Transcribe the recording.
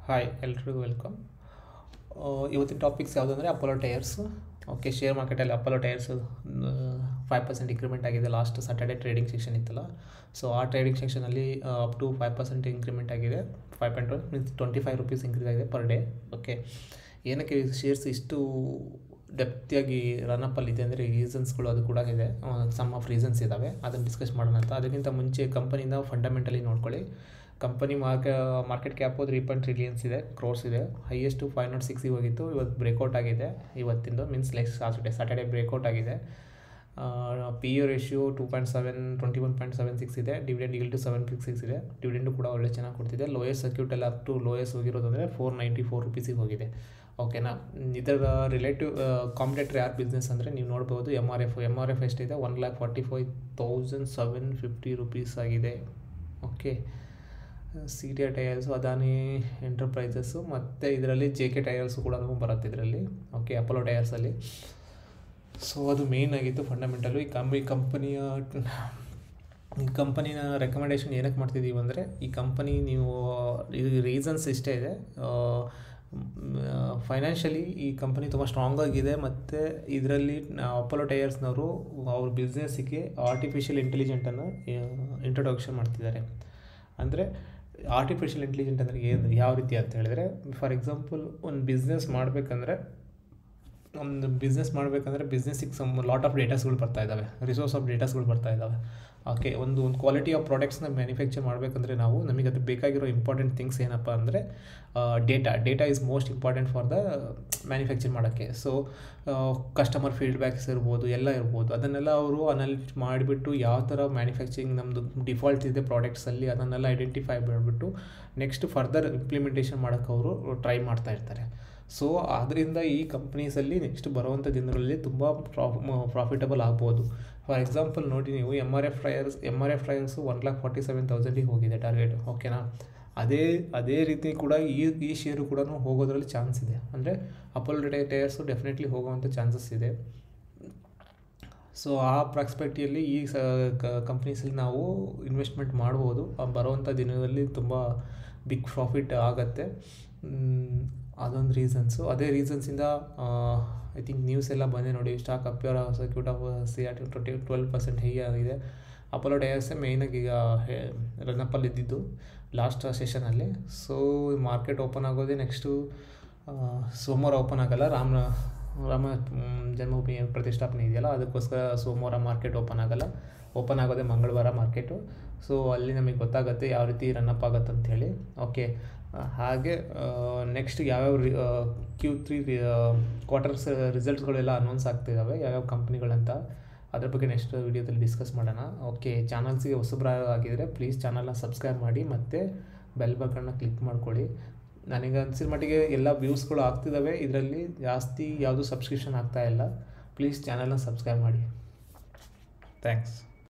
hi ಎಲ್ರಿಗೂ welcome ಇವತ್ತಿನ topics ಯಾವುದಂದರೆ ಅಪೋಲೋ ಟೈರ್ಸ್ ಓಕೆ ಶೇರ್ ಮಾರ್ಕೆಟಲ್ಲಿ Apollo tyres five percent increment ಆಗಿದೆ ಲಾಸ್ಟ್ ಸ್ಯಾಟರ್ಡೆ ಟ್ರೇಡಿಂಗ್ ಸೆಕ್ಷನ್ ಇತ್ತಲ್ಲ ಸೊ ಆ ಟ್ರೇಡಿಂಗ್ ಸೆಕ್ಷನಲ್ಲಿ up to five percent increment ಆಗಿದೆ five point one means twenty five rupees increase ಆಗಿದೆ ಪರ್ ಡೇ ಓಕೆ ಏನಕ್ಕೆ shares ಇಷ್ಟು ಡೆಪ್ತಿಯಾಗಿ ರನ್ನಪ್ಪಲ್ಲಿ ಇದೆ ಅಂದರೆ ರೀಸನ್ಸ್ಗಳು ಅದು ಕೂಡ ಇದೆ ಸಮ್ ಆಫ್ ರೀಸನ್ಸ್ ಇದ್ದಾವೆ ಅದನ್ನು ಡಿಸ್ಕಸ್ ಮಾಡೋಣ ಅಂತ ಅದಕ್ಕಿಂತ ಮುಂಚೆ ಕಂಪನಿಯಿಂದ ಫಂಡಮೆಂಟಲಿ ನೋಡ್ಕೊಳ್ಳಿ company market market cap three point trillions ಇದೆ ಕ್ರೋರ್ಸ್ ಇದೆ ಹೈಯೆಸ್ಟು ಫೈವ್ ನಾಟ್ ಸಿಕ್ಸಿಗೆ ಹೋಗಿತ್ತು ಇವತ್ತು ಬ್ರೇಕೌಟ್ ಆಗಿದೆ ಇವತ್ತಿಂದು means next Saturday Saturday breakout ಆಗಿದೆ P U ratio two point seven twenty one point seven six ಇದೆ ಡಿವಿಡೆಂಡ್ ಈಗಲ್ ಟು ಸೆವೆನ್ ಸಿಕ್ಸ್ ಸಿಕ್ಸ್ ಇದೆ ಡಿವಿಡೆಂಡು ಕೂಡ ಒಳ್ಳೆ ಚೆನ್ನಾಗಿ ಕೊಡ್ತಿದೆ ಲೋಯೆಸ್ಟ್ ಸರ್ಕ್ಯೂಟಲ್ಲಿ ಅಪ್ ಟು ಲೋಯೆಸ್ಟ್ ಹೋಗಿರೋದಂದರೆ ಫೋರ್ ನೈಂಟಿ ಫೋರ್ ರುಪೀಸಿಗೆ ಹೋಗಿದೆ ಓಕೆನಾ ಇದರ ರಿಲೇಟಿವ್ ಕಾಂಪಿಟೇಟರ್ ಯಾರು ಬಿಸ್ನೆಸ್ ಅಂದರೆ ನೀವು ನೋಡ್ಬೋದು M R F M R F ಎಷ್ಟಿದೆ one lakh forty five thousand seven fifty rupees ಆಗಿದೆ okay C T I tyres Adani ಎಂಟರ್ಪ್ರೈಸಸ್ಸು ಮತ್ತು ಇದರಲ್ಲಿ ಜೆ ಕೆ ಟೈರ್ಸು ಕೂಡ ಬರುತ್ತೆ ಇದರಲ್ಲಿ ಓಕೆ ಅಪೋಲೋ ಟೈರ್ಸಲ್ಲಿ ಸೊ ಅದು ಮೇಯ್ನ್ ಆಗಿತ್ತು ಫಂಡಮೆಂಟಲು ಈ ಕಂಪ್ ಈ ಕಂಪನಿಯ ಈ ಕಂಪನಿನ ರೆಕಮೆಂಡೇಷನ್ ಏನಕ್ಕೆ ಮಾಡ್ತಿದ್ದೀವಿ ಅಂದರೆ ಈ ಕಂಪನಿ ನೀವು ಇದು ರೀಸನ್ಸ್ ಇಷ್ಟೇ ಇದೆ ಫೈನಾನ್ಷಿಯಲಿ ಈ ಕಂಪನಿ ತುಂಬ ಸ್ಟ್ರಾಂಗ್ ಆಗಿದೆ ಮತ್ತು ಇದರಲ್ಲಿ ಅಪೋಲೋ ಟೈರ್ಸ್ನವರು ಅವ್ರ ಬಿಸ್ನೆಸ್ಸಿಗೆ ಆರ್ಟಿಫಿಷಿಯಲ್ ಇಂಟೆಲಿಜೆಂಟನ್ನು ಇಂಟ್ರೊಡಕ್ಷನ್ ಮಾಡ್ತಿದ್ದಾರೆ ಅಂದರೆ ಆರ್ಟಿಫಿಷಿಯಲ್ ಇಂಟೆಲಿಜೆಂಟ್ ಅಂದರೆ ಏನು ಯಾವ ರೀತಿ ಅಂತ ಹೇಳಿದ್ರೆ ಫಾರ್ ಎಕ್ಸಾಂಪಲ್ ಒಂದು ಬಿಸ್ನೆಸ್ ಮಾಡಬೇಕಂದ್ರೆ ಒಂದು ಬಿಸ್ನೆಸ್ ಮಾಡಬೇಕಂದ್ರೆ ಬಿಸ್ನೆಸ್ಸಿಗೆ ಸಮ್ ಲಾಟ್ ಆಫ್ ಡೇಟಾಸ್ಗಳು ಬರ್ತಾ ಇದ್ದಾವೆ ರಿಸೋರ್ಸ್ ಆಫ್ ಡೇಟಾಸ್ಗಳು ಬರ್ತಾ ಇದ್ದಾವೆ ಓಕೆ ಒಂದು ಒಂದು ಕ್ವಾಲಿಟಿ ಆಫ್ ಪ್ರಾಡಕ್ಟ್ಸ್ನ ಮ್ಯಾನುಫ್ಯಾಕ್ಚರ್ ಮಾಡಬೇಕಂದ್ರೆ ನಾವು ನಮಗೆ ಅದು ಬೇಕಾಗಿರೋ ಇಂಪಾರ್ಟೆಂಟ್ ಥಿಂಗ್ಸ್ ಏನಪ್ಪ ಅಂದರೆ data data is most important for the manufacture ಮಾಡೋಕ್ಕೆ ಸೊ ಕಸ್ಟಮರ್ ಫೀಡ್ಬ್ಯಾಕ್ಸ್ ಇರ್ಬೋದು ಎಲ್ಲ ಇರ್ಬೋದು ಅದನ್ನೆಲ್ಲ ಅವರು ಅನಾಲಿಸ್ ಮಾಡಿಬಿಟ್ಟು ಯಾವ ಥರ ಮ್ಯಾನುಫ್ಯಾಕ್ಚರಿಂಗ್ ನಮ್ಮದು ಡಿಫಾಲ್ಟ್ ಇದೆ ಪ್ರಾಡಕ್ಟ್ಸಲ್ಲಿ ಅದನ್ನೆಲ್ಲ ಐಡೆಂಟಿಫೈ ಮಾಡಿಬಿಟ್ಟು ನೆಕ್ಸ್ಟ್ ಫರ್ದರ್ ಇಂಪ್ಲಿಮೆಂಟೇಷನ್ ಮಾಡೋಕ್ಕೆ ಅವರು ಟ್ರೈ ಮಾಡ್ತಾ ಇರ್ತಾರೆ ಸೊ ಅದರಿಂದ ಈ ಕಂಪ್ನೀಸಲ್ಲಿ ನೆಕ್ಸ್ಟ್ ಬರುವಂಥ ದಿನಗಳಲ್ಲಿ ತುಂಬ ಪ್ರಾಫಿಟಬಲ್ ಆಗ್ಬೋದು ಫಾರ್ ಎಕ್ಸಾಂಪಲ್ ನೋಡಿ ನೀವು M R F tyres M R F tyres one lakh forty seven ತೌಸಂಡಿಗೆ ಹೋಗಿದೆ ಟಾರ್ಗೆಟ್ ಓಕೆನಾ ಅದೇ ಅದೇ ರೀತಿ ಕೂಡ ಈ ಈ ಶೇರು ಕೂಡ ಹೋಗೋದ್ರಲ್ಲಿ ಚಾನ್ಸ್ ಇದೆ ಅಂದರೆ ಅಪೋಲೋ ಟೈರ್ಸು ಡೆಫಿನೆಟ್ಲಿ ಹೋಗುವಂಥ ಚಾನ್ಸಸ್ ಇದೆ ಸೊ ಆ ಪ್ರಾಸ್ಪೆಕ್ಟಿಯಲ್ಲಿ ಈ ಸ ಕಂಪ್ನೀಸಲ್ಲಿ ನಾವು ಇನ್ವೆಸ್ಟ್ಮೆಂಟ್ ಮಾಡ್ಬೋದು ಬರುವಂಥ ದಿನದಲ್ಲಿ ತುಂಬ ಬಿಗ್ ಪ್ರಾಫಿಟ್ ಆಗುತ್ತೆ ಅದೊಂದು ರೀಸನ್ಸು ಅದೇ ರೀಸನ್ಸಿಂದ ಐ ಥಿಂಕ್ ನ್ಯೂಸ್ ಎಲ್ಲ ಬಂದೆ ನೋಡಿ stock upper circuit of C R T twenty twelve percent high ಆಗಿದೆ ಅಪೋಲೋ ಟೈರ್ಸೇ ಮೇಯ್ನಾಗಿ ಈಗ ರನ್ನಪ್ಪಲ್ಲಿ ಇದ್ದಿದ್ದು ಲಾಸ್ಟ್ ಸೆಷನಲ್ಲಿ ಸೊ ಮಾರ್ಕೆಟ್ ಓಪನ್ ಆಗೋದೇ ನೆಕ್ಸ್ಟು ಸೋಮವಾರ ಓಪನ್ ಆಗೋಲ್ಲ ರಾಮ ರಾಮ ಜನ್ಮಭೂಮಿ ಪ್ರತಿಷ್ಠಾಪನೆ ಇದೆಯಲ್ಲ ಅದಕ್ಕೋಸ್ಕರ ಸೋಮವಾರ ಮಾರ್ಕೆಟ್ ಓಪನ್ ಆಗೋಲ್ಲ ಓಪನ್ ಆಗೋದೇ ಮಂಗಳವಾರ ಮಾರ್ಕೆಟು ಸೊ ಅಲ್ಲಿ ನಮಗೆ ಗೊತ್ತಾಗುತ್ತೆ ಯಾವ ರೀತಿ ರನ್ನಪ್ ಆಗುತ್ತೆ ಅಂಥೇಳಿ ಓಕೆ ಹಾಗೆ ನೆಕ್ಸ್ಟ್ ಯಾವ್ಯಾವ ಕ್ಯೂ ತ್ರೀ ಕ್ವಾರ್ಟರ್ಸ್ ರಿಸಲ್ಟ್ಸ್ಗಳೆಲ್ಲ ಅನೌನ್ಸ್ ಆಗ್ತಿದ್ದಾವೆ ಯಾವ್ಯಾವ ಕಂಪ್ನಿಗಳಂತ ಅದ್ರ ಬಗ್ಗೆ ನೆಕ್ಸ್ಟ್ ವೀಡಿಯೋದಲ್ಲಿ ಡಿಸ್ಕಸ್ ಮಾಡೋಣ ಓಕೆ ಚಾನಲ್ಸಿಗೆ ಹೊಸಬ್ರ ಆಗಿದ್ದರೆ ಪ್ಲೀಸ್ ಚಾನಲ್ನ ಸಬ್ಸ್ಕ್ರೈಬ್ ಮಾಡಿ ಮತ್ತು ಬೆಲ್ ಬಟನ್ನ ಕ್ಲಿಕ್ ಮಾಡ್ಕೊಳ್ಳಿ ನನಗೆ ಅನ್ಸಿದ ಮಟ್ಟಿಗೆ ಎಲ್ಲ ವ್ಯೂಸ್ಗಳು ಆಗ್ತಿದ್ದಾವೆ ಇದರಲ್ಲಿ ಜಾಸ್ತಿ ಯಾವುದು ಸಬ್ಸ್ಕ್ರಿಪ್ಷನ್ ಆಗ್ತಾ ಇಲ್ಲ ಪ್ಲೀಸ್ ಚಾನಲ್ನ ಸಬ್ಸ್ಕ್ರೈಬ್ ಮಾಡಿ ಥ್ಯಾಂಕ್ಸ್